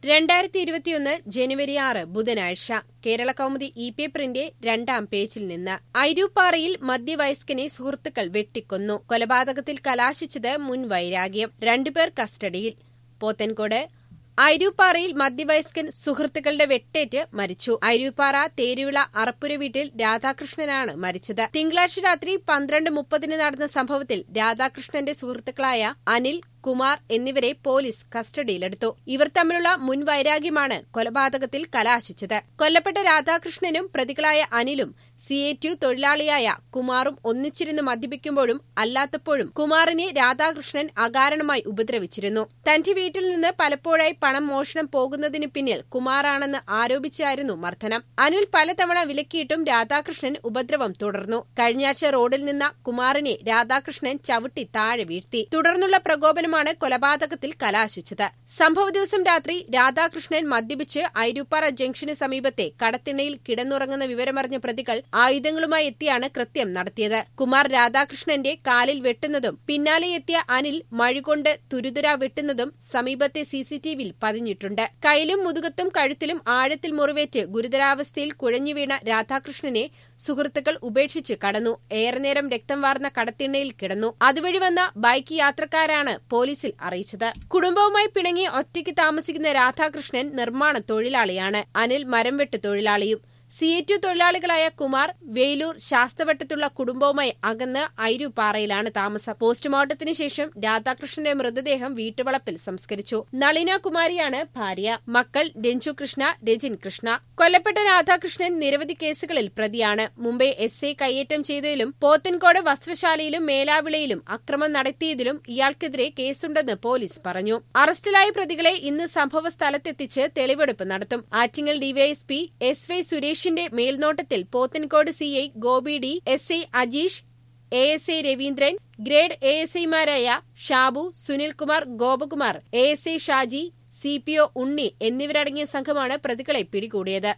രണ്ടായിരത്തി ഇരുപത്തിയൊന്ന് ജനുവരി ആറ് ബുധനാഴ്ച കേരള കൗമുദി ഇ പേപ്പറിന്റെ രണ്ടാം പേജിൽ നിന്ന് ഐരൂപ്പാറയിൽ മധ്യവയസ്കനെ സുഹൃത്തുക്കൾ വെട്ടിക്കൊന്നു കൊലപാതകത്തിൽ കലാശിച്ചത് മുൻ വൈരാഗ്യം രണ്ടുപേർ കസ്റ്റഡിയിൽ പോത്തൻകോട് ഐരൂപ്പാറയിൽ മധ്യവയസ്കൻ സുഹൃത്തുക്കളുടെ വെട്ടേറ്റ് മരിച്ചു ഐരൂപ്പാറ തേരുവിള അറപ്പുര വീട്ടിൽ രാധാകൃഷ്ണനാണ് മരിച്ചത് തിങ്കളാഴ്ച രാത്രി പന്ത്രണ്ട് മുപ്പതിന് നടന്ന സംഭവത്തിൽ രാധാകൃഷ്ണന്റെ സുഹൃത്തുക്കളായ അനിൽ കുമാർ എന്നിവരെ പോലീസ് കസ്റ്റഡിയിലെടുത്തു ഇവർ തമ്മിലുള്ള മുൻ വൈരാഗ്യമാണ് കൊലപാതകത്തിൽ കലാശിച്ചത് കൊല്ലപ്പെട്ട രാധാകൃഷ്ണനും പ്രതികളായ അനിലും സി എ ടു തൊഴിലാളിയായ കുമാറും ഒന്നിച്ചിരുന്ന് മദ്യപിക്കുമ്പോഴും അല്ലാത്തപ്പോഴും കുമാറിനെ രാധാകൃഷ്ണൻ അകാരണമായി ഉപദ്രവിച്ചിരുന്നു തന്റെ വീട്ടിൽ നിന്ന് പലപ്പോഴായി പണം മോഷണം പോകുന്നതിന് പിന്നിൽ കുമാറാണെന്ന് ആരോപിച്ചായിരുന്നു മർദ്ദനം അനിൽ പലതവണ വിലക്കിയിട്ടും രാധാകൃഷ്ണൻ ഉപദ്രവം തുടർന്നു കഴിഞ്ഞയാഴ്ച റോഡിൽ നിന്ന കുമാറിനെ രാധാകൃഷ്ണൻ ചവിട്ടി താഴെ വീഴ്ത്തി തുടർന്നുള്ള പ്രകോപനമാണ് കൊലപാതകത്തിൽ കലാശിച്ചത് സംഭവ ദിവസം രാത്രി രാധാകൃഷ്ണൻ മദ്യപിച്ച് ഐരൂപ്പാറ ജംഗ്ഷന് സമീപത്തെ കടത്തിണയിൽ കിടന്നുറങ്ങുന്ന വിവരമറിഞ്ഞ പ്രതികൾ ആയുധങ്ങളുമായി എത്തിയാണ് കൃത്യം നടത്തിയത് കുമാർ രാധാകൃഷ്ണന്റെ കാലിൽ വെട്ടുന്നതും പിന്നാലെ എത്തിയ അനിൽ മഴുകൊണ്ട് തുരുതുര വെട്ടുന്നതും സമീപത്തെ സിസിടിവിയിൽ പതിഞ്ഞിട്ടുണ്ട് കയ്യിലും മുതുകത്തും കഴുത്തിലും ആഴത്തിൽ മുറിവേറ്റ് ഗുരുതരാവസ്ഥയിൽ കുഴഞ്ഞുവീണ രാധാകൃഷ്ണനെ സുഹൃത്തുക്കൾ ഉപേക്ഷിച്ച് കടന്നു ഏറെ നേരം രക്തം വാർന്ന കടത്തിണ്ണയിൽ കിടന്നു അതുവഴി വന്ന ബൈക്ക് യാത്രക്കാരാണ് പോലീസിൽ അറിയിച്ചത് കുടുംബവുമായി പിണങ്ങി ഒറ്റയ്ക്ക് താമസിക്കുന്ന രാധാകൃഷ്ണൻ നിർമ്മാണ തൊഴിലാളിയാണ് അനിൽ മരംവെട്ട് തൊഴിലാളിയും സി എ ടു തൊഴിലാളികളായ കുമാർ വേലൂർ ശാസ്തവട്ടത്തുള്ള കുടുംബവുമായി അകന്ന് ഐരുപാറയിലാണ് താമസം പോസ്റ്റ്മോർട്ടത്തിന് ശേഷം രാധാകൃഷ്ണന്റെ മൃതദേഹം വീട്ടുവളപ്പിൽ സംസ്കരിച്ചു നളിന കുമാരിയാണ് ഭാര്യ മക്കൾ രഞ്ജു കൃഷ്ണ രജിൻ കൃഷ്ണ കൊല്ലപ്പെട്ട രാധാകൃഷ്ണൻ നിരവധി കേസുകളിൽ പ്രതിയാണ് മുംബൈ എസ് ഐ കയ്യേറ്റം ചെയ്തതിലും പോത്തൻകോട് വസ്ത്രശാലയിലും മേലാവിളയിലും അക്രമം നടത്തിയതിലും ഇയാൾക്കെതിരെ കേസുണ്ടെന്ന് പോലീസ് പറഞ്ഞു അറസ്റ്റിലായ പ്രതികളെ ഇന്ന് സംഭവ സ്ഥലത്തെത്തിച്ച് തെളിവെടുപ്പ് നടത്തും ആറ്റിങ്ങൽ ഡിവൈഎസ്പി എസ് വൈ സുരേഷിന്റെ മേൽനോട്ടത്തിൽ Pothencode CI Gopi D S I Ajeesh A S I Raveendran grade A S ഐമാരായ Shabu Sunilkumar Gopakumar A S I Shaji C P O Unni എന്നിവരടങ്ങിയ സംഘമാണ് പ്രതികളെ പിടികൂടിയത്